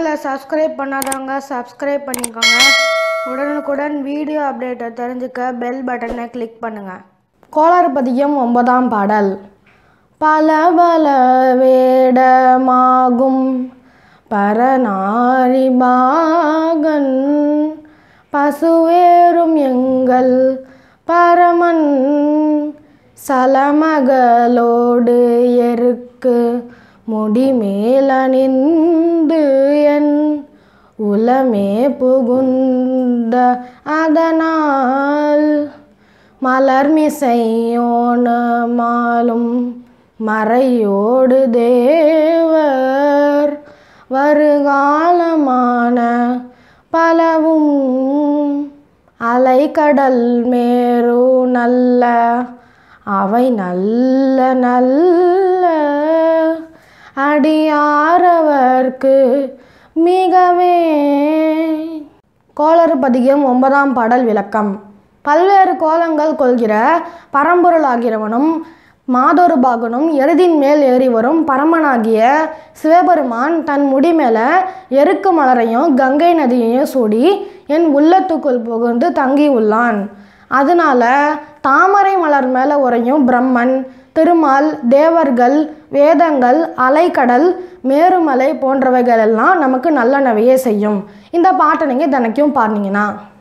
சேனலை சப்ஸ்கிரைப் பண்ணாதவங்க சப்ஸ்கிரைப் பண்ணிக்கோங்க உடனுக்குடன் வீடியோ அப்டேட்டை தெரிஞ்சுக்க பெல் பட்டனை கிளிக் பண்ணுங்கள் கோளாறு பதியம் ஒன்பதாம் பாடல் பல பல வேடமாகும் பரநாரிபாகன் பசுவேறும் எங்கள் பரமன் சலமகளோடு எருக்கு முடிமேலணிந்து என் உலமே புகுந்த அதனால் மலர்மிசையோனமாலும் மறையோடு தேவர் வருகாலமான பலவும் அலைக்கடல் மேரு நல்ல அவை நல்ல நல்ல அடியாரவர்க்கு மிகவே கோளறு பதிகம் ஒன்பதாம் பாடல் விளக்கம் பல்வேறு கோலங்கள் கொள்கிற பரம்பொருளாகிறவனும் மாதொரு பாகனும் எருதின் மேல் ஏறி வரும் பரமனாகிய சிவபெருமான் தன் முடி மேலே எருக்கு மலரையும் கங்கை நதியையும் சூடி என் உள்ளத்துக்குள் புகுந்து தங்கி உள்ளான் அதனால தாமரை மலர் மேலே உறையும் பிரம்மன் திருமால் தேவர்கள் வேதங்கள் அலைக்கடல் மேருமலை போன்றவைகள் எல்லாம் நமக்கு நல்ல நவையே செய்யும் இந்த பாட்டை நீங்கள் தினைக்கும் பாடினீங்கன்னா